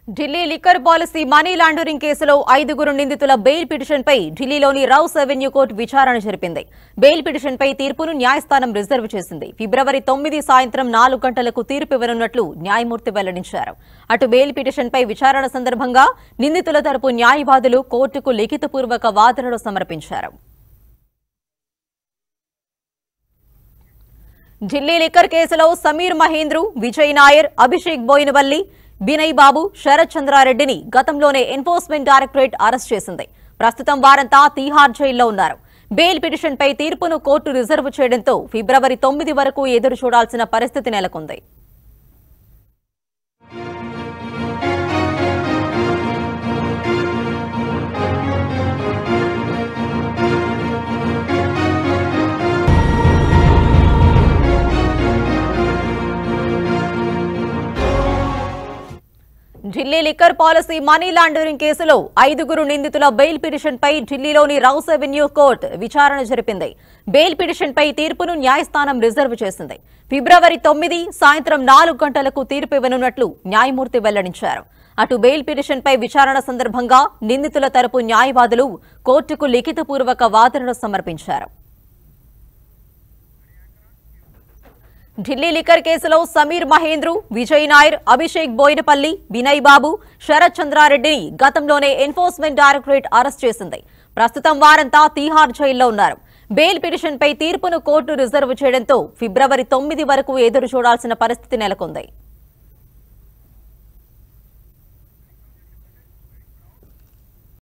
Delhi liquor policy money laundering కేసులో ఐదుగురు నిందితుల బెయిల్ పిటిషన్పై ఢిల్లీలోని రౌస్ అవెన్యూ కోర్టు విచారణ జరిపింది బెయిల్ పిటిషన్పై తీర్పును న్యాయస్థానం రిజర్వ్ చేసింది ఫిబ్రవరి తొమ్మిది సాయంత్రం నాలుగు గంటలకు తీర్పు ఇవ్వనున్నట్లు న్యాయమూర్తి వెల్లడించారు అటు బెయిల్ పిటిషన్పై విచారణ సందర్భంగా నిందితుల తరపు న్యాయవాదులు కోర్టుకు లిఖితపూర్వక వాదనలు సమర్పించారు ఢిల్లీ లిక్కర్ కేసులో సమీర్ మహేంద్రు విజయ్ నాయర్ అభిషేక్ బోయినవల్లి బినయ్ బాబు శరత్ చంద్రారెడ్డిని గతంలోనే ఎన్ఫోర్స్మెంట్ డైరెక్టరేట్ అరెస్ట్ చేసింది ప్రస్తుతం వారంతా తీహార్ జైల్లో ఉన్నారు బెయిల్ పిటిషన్పై తీర్పును కోర్టు రిజర్వ్ చేయడంతో ఫిబ్రవరి తొమ్మిది వరకు ఎదురు చూడాల్సిన పరిస్థితి నెలకొంది Delhi liquor policy money laundering కేసులో ఐదుగురు నిందితుల బెయిల్ పిటిషన్పై ఢిల్లీలోని రౌస్ అవెన్యూ కోర్టు విచారణ జరిపింది బెయిల్ పిటిషన్పై తీర్పును న్యాయస్థానం రిజర్వ్ చేసింది ఫిబ్రవరి తొమ్మిది సాయంత్రం నాలుగు గంటలకు తీర్పు ఇవ్వనున్నట్లు న్యాయమూర్తి వెల్లడించారు అటు బెయిల్ పిటిషన్పై విచారణ సందర్భంగా నిందితుల తరపు న్యాయవాదులు కోర్టుకు లిఖితపూర్వక వాదనలు సమర్పించారు ఢిల్లీ లిక్కర్ కేసులో సమీర్ మహేంద్రు విజయ్ నాయర్ అభిషేక్ బోయినపల్లి వినయ్ బాబు శరత్ చంద్రారెడ్డిని గతంలోనే ఎన్ఫోర్స్మెంట్ డైరెక్టరేట్ అరెస్ట్ చేసింది ప్రస్తుతం వారంతా తీహార్ జైల్లో ఉన్నారు బెయిల్ పిటిషన్పై తీర్పును కోర్టు రిజర్వ్ చేయడంతో ఫిబ్రవరి తొమ్మిది వరకు ఎదురు చూడాల్సిన పరిస్థితి నెలకొంది